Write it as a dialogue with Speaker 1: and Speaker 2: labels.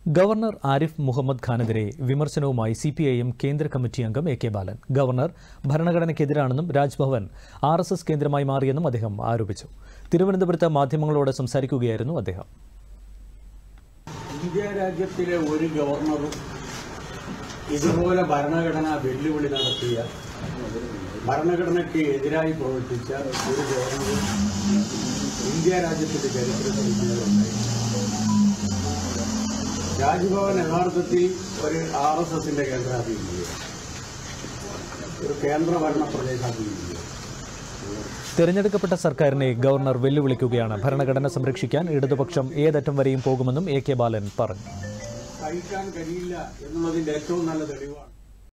Speaker 1: Governor Arif Muhammad ഖാനെതിരെ വിമർശനവുമായി C P I M കേന്ദ്ര കമ്മിറ്റി അംഗം എ കെ ബാലൻ ഗവർണർ ഭരണഘടനയ്ക്കെതിരാണെന്നും രാജ്ഭവൻ ആർ എസ് എസ് കേന്ദ്രമായി മാറിയെന്നും അദ്ദേഹം ആരോപിച്ചു തിരുവനന്തപുരത്ത് മാധ്യമങ്ങളോട് സംസാരിക്കുകയായിരുന്നു അദ്ദേഹം
Speaker 2: ഇന്ത്യ രാജ്യത്തിലെ ഒരു ഗവർണറും ഇതുപോലെ ഭരണഘടന വെല്ലുവിളി നടത്തിയ ഭരണഘടനയ്ക്ക് എതിരായി പ്രവർത്തിച്ച ഒരു ഗവർണറും ഇന്ത്യ രാജ്യത്തിന്റെ ചരിത്രത്തിൽ ഇതുവരെ ഉണ്ടായിട്ടില്ല. രാജ്ഭവൻ യഥാർത്ഥത്തിൽ ഒരു ആർ എസ് എസിന്റെ കേന്ദ്രാഭിമുഖ്യം ഒരു കേന്ദ്രഭരണ പ്രദേശാഭിമുഖ്യം
Speaker 1: തെരഞ്ഞെടുക്കപ്പെട്ട സർക്കാരിനെ ഗവർണർ വെല്ലുവിളിക്കുകയാണ് ഭരണഘടന സംരക്ഷിക്കാൻ ഇടതുപക്ഷം ഏതറ്റം വരെയും പോകുമെന്നും എ കെ ബാലൻ പറഞ്ഞു
Speaker 2: സഹിക്കാൻ കഴിയില്ല എന്നുള്ളതിന്റെ ഏറ്റവും നല്ല തെളിവാണ്